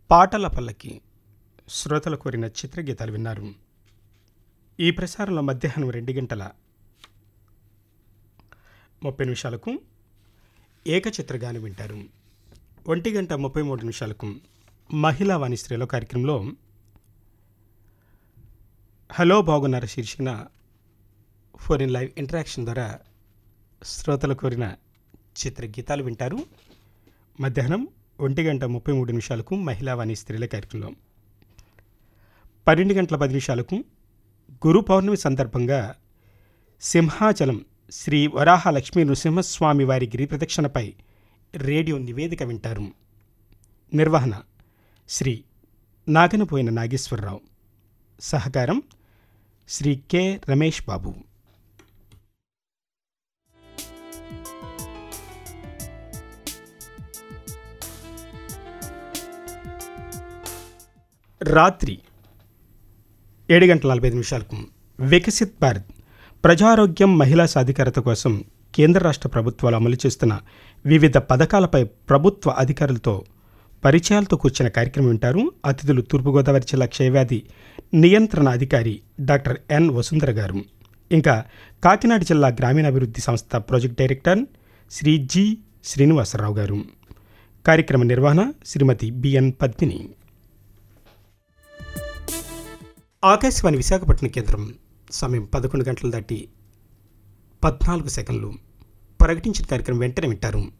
పాటల పల్లకి శ్రోతలు కోరిన చిత్రగీతాలు విన్నారు ఈ ప్రసారంలో మధ్యాహ్నం రెండు గంటల ముప్పై నిమిషాలకు ఏకచిత్రగానం వింటారు ఒంటి గంట ముప్పై మూడు నిమిషాలకు మహిళా వాణి స్త్రీలో కార్యక్రమంలో హలో బాగున్నారు శీర్షికన ఫోన్ ఇన్ లైవ్ ఇంటరాక్షన్ ద్వారా శ్రోతలు కోరిన చిత్రగీతాలు వింటారు మధ్యాహ్నం ఒంటి గంట ముప్పై మూడు నిమిషాలకు మహిళా వాణి స్త్రీల కార్యక్రమంలో పన్నెండు గంటల పది నిమిషాలకు గురు పౌర్ణమి సందర్భంగా సింహాచలం శ్రీ వరాహ లక్ష్మీ నృసింహస్వామి వారి గిరి ప్రదక్షిణపై రేడియో నివేదిక వింటారు నిర్వహణ శ్రీ నాగనపోయిన నాగేశ్వరరావు సహకారం శ్రీ కె రమేష్ బాబు రాత్రి ఏడు గంటల నలభై ఐదు నిమిషాలకు వికసిత్ భారత్ ప్రజారోగ్యం మహిళా సాధికారత కోసం కేంద్ర రాష్ట్ర ప్రభుత్వాలు అమలు చేస్తున్న వివిధ పథకాలపై ప్రభుత్వ అధికారులతో పరిచయాలతో కూర్చున్న కార్యక్రమం వింటారు అతిథులు తూర్పుగోదావరి జిల్లా క్షయవ్యాధి నియంత్రణ అధికారి డాక్టర్ ఎన్ వసుంధర గారు ఇంకా కాకినాడ జిల్లా గ్రామీణాభివృద్ధి సంస్థ project director Shri G Srinivasarao garu కార్యక్రమ నిర్వహణ శ్రీమతి బిఎన్ పద్మిని ఆకాశవాణి విశాఖపట్నం కేంద్రం సమయం పదకొండు గంటలు దాటి పద్నాలుగు సెకండ్లు ప్రకటించిన కార్యక్రమం వెంటనే వింటారు